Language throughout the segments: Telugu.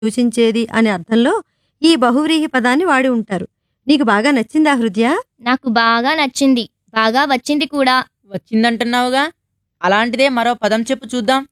సూచించేది అనే అర్థంలో ఈ బహువ్రీహి పదాన్ని వాడి ఉంటారు నీకు బాగా నచ్చిందా హృదయ నాకు బాగా నచ్చింది బాగా వచ్చింది కూడా వచ్చిందంటున్నావుగా అలాంటిదే మరో పదం చెప్పు చూద్దాం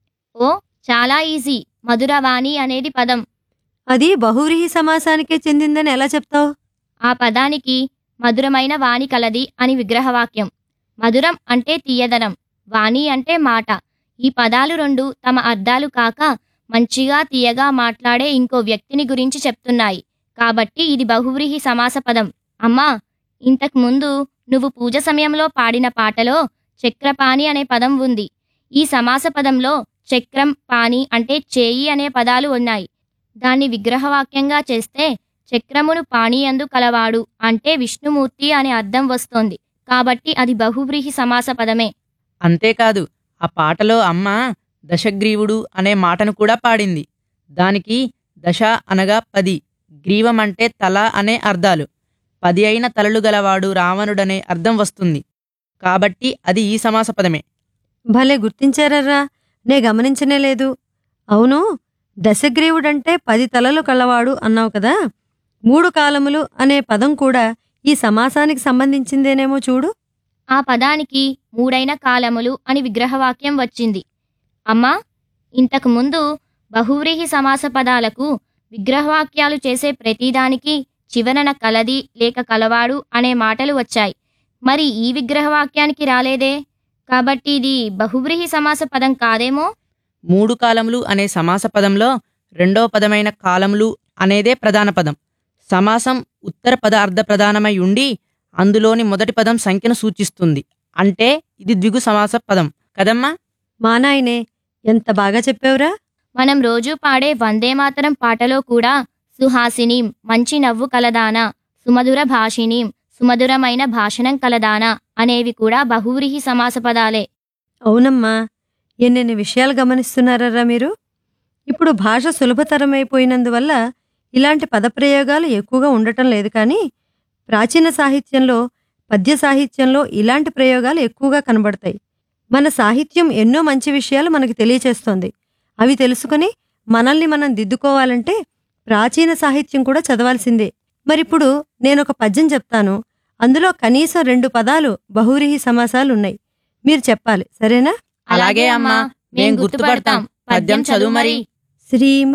ఓ చాలా ఈజీ మధురవాణి అనేది పదం అది బహువ్రీహి సమాసానికే చెందిందని ఎలా చెప్తావు ఆ పదానికి మధురమైన వాణి కలది అని విగ్రహవాక్యం మధురం అంటే తీయదనం వాణి అంటే మాట ఈ పదాలు రెండు తమ అర్థాలు కాక మంచిగా తీయగా మాట్లాడే ఇంకో వ్యక్తిని గురించి చెప్తున్నాయి కాబట్టి ఇది బహువ్రీహి సమాస పదం అమ్మా ఇంతకు ముందు నువ్వు పూజ సమయంలో పాడిన పాటలో చక్రపాణి అనే పదం ఉంది ఈ సమాస పదంలో చక్రం పాణి అంటే చేయి అనే పదాలు ఉన్నాయి దాన్ని విగ్రహవాక్యంగా చేస్తే చక్రమును పాణియందు కలవాడు అంటే విష్ణుమూర్తి అనే అర్థం వస్తోంది కాబట్టి అది బహువ్రీహి సమాస పదమే అంతేకాదు ఆ పాటలో అమ్మ దశగ్రీవుడు అనే మాటను కూడా పాడింది దానికి దశ అనగా పది గ్రీవం అంటే తల అనే అర్థాలు పది అయిన తలలు గలవాడు రావణుడనే అర్థం వస్తుంది కాబట్టి అది ఈ సమాస పదమే భలే గుర్తించారర్రా నే గమనించనే లేదు అవును దశగ్రీవుడంటే పది తలలు కలవాడు అన్నావు కదా మూడు కాలములు అనే పదం కూడా ఈ సమాసానికి సంబంధించిందేనేమో చూడు ఆ పదానికి మూడైన కాలములు అని విగ్రహవాక్యం వచ్చింది అమ్మా ఇంతకు ముందు బహువ్రీహి సమాస పదాలకు విగ్రహవాక్యాలు చేసే ప్రతిదానికి చివరన కలది లేక కలవాడు అనే మాటలు వచ్చాయి మరి ఈ విగ్రహవాక్యానికి రాలేదే కాబట్టి ఇది బహువ్రీహి సమాస పదం కాదేమో మూడు కాలములు అనే సమాస పదంలో రెండో పదమైన కాలములు అనేదే ప్రధాన పదం సమాసం ఉత్తర పద అర్ధ ప్రధానమై ఉండి అందులోని మొదటి పదం సంఖ్యను సూచిస్తుంది అంటే ఇది ద్విగు సమాస పదం కదమ్మా మా నాయనే ఎంత బాగా చెప్పావురా మనం రోజూ పాడే వందే మాతరం పాటలో కూడా సుహాసినీం మంచి నవ్వు కలదానా సుమధుర భాషినీం సుమధురమైన భాషణం కలదానా అనేవి కూడా బహువ్రీహి సమాస పదాలే అవునమ్మా ఎన్నెన్ని విషయాలు గమనిస్తున్నారరా మీరు ఇప్పుడు భాష సులభతరమైపోయినందువల్ల ఇలాంటి పదప్రయోగాలు ఎక్కువగా ఉండటం లేదు కానీ ప్రాచీన సాహిత్యంలో పద్య సాహిత్యంలో ఇలాంటి ప్రయోగాలు ఎక్కువగా కనబడతాయి మన సాహిత్యం ఎన్నో మంచి విషయాలు మనకి తెలియచేస్తోంది అవి తెలుసుకుని మనల్ని మనం దిద్దుకోవాలంటే ప్రాచీన సాహిత్యం కూడా చదవాల్సిందే మరిప్పుడు నేనొక పద్యం చెప్తాను అందులో కనీసం రెండు పదాలు బహువ్రీహి సమాసాలు ఉన్నాయి మీరు చెప్పాలి సరేనా అలాగే అమ్మా మేం గుర్తుపడతాం పద్యం చదువు మరి శ్రీమ